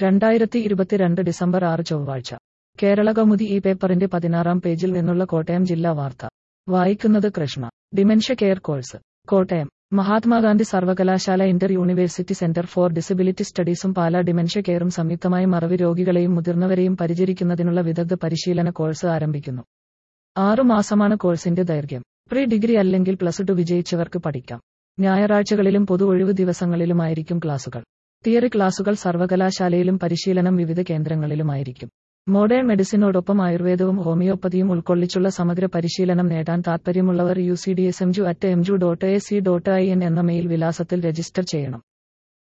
രണ്ടായിരത്തി ഇരുപത്തിരണ്ട് ഡിസംബർ ആറ് ചൊവ്വാഴ്ച കേരള കൗമുദി ഈ പേപ്പറിന്റെ പതിനാറാം പേജിൽ നിന്നുള്ള കോട്ടയം ജില്ലാ വാർത്ത വായിക്കുന്നത് Krishna dementia care course Kottayam Mahatma Gandhi സർവകലാശാല inter university centre for disability സ്റ്റഡീസും പാലാ ഡിമെൻഷ്യ കെയറും സംയുക്തമായി മറവി രോഗികളെയും മുതിർന്നവരെയും പരിചരിക്കുന്നതിനുള്ള വിദഗ്ധ പരിശീലന കോഴ്സ് ആരംഭിക്കുന്നു ആറു മാസമാണ് കോഴ്സിന്റെ ദൈർഘ്യം പ്രീ ഡിഗ്രി അല്ലെങ്കിൽ പ്ലസ് ടു വിജയിച്ചവർക്ക് പഠിക്കാം ഞായറാഴ്ചകളിലും പൊതു ഒഴിവു ദിവസങ്ങളിലുമായിരിക്കും ക്ലാസുകൾ തിയറി ക്ലാസുകൾ സർവകലാശാലയിലും പരിശീലനം വിവിധ കേന്ദ്രങ്ങളിലുമായിരിക്കും മോഡേൺ മെഡിസിനോടൊപ്പം ആയുർവേദവും ഹോമിയോപ്പതിയും ഉൾക്കൊള്ളിച്ചുള്ള സമഗ്ര പരിശീലനം നേടാൻ താൽപ്പര്യമുള്ളവർ U C D S M gu at M gu dot A C dot I N എന്ന മെയിൽ വിലാസത്തിൽ രജിസ്റ്റർ ചെയ്യണം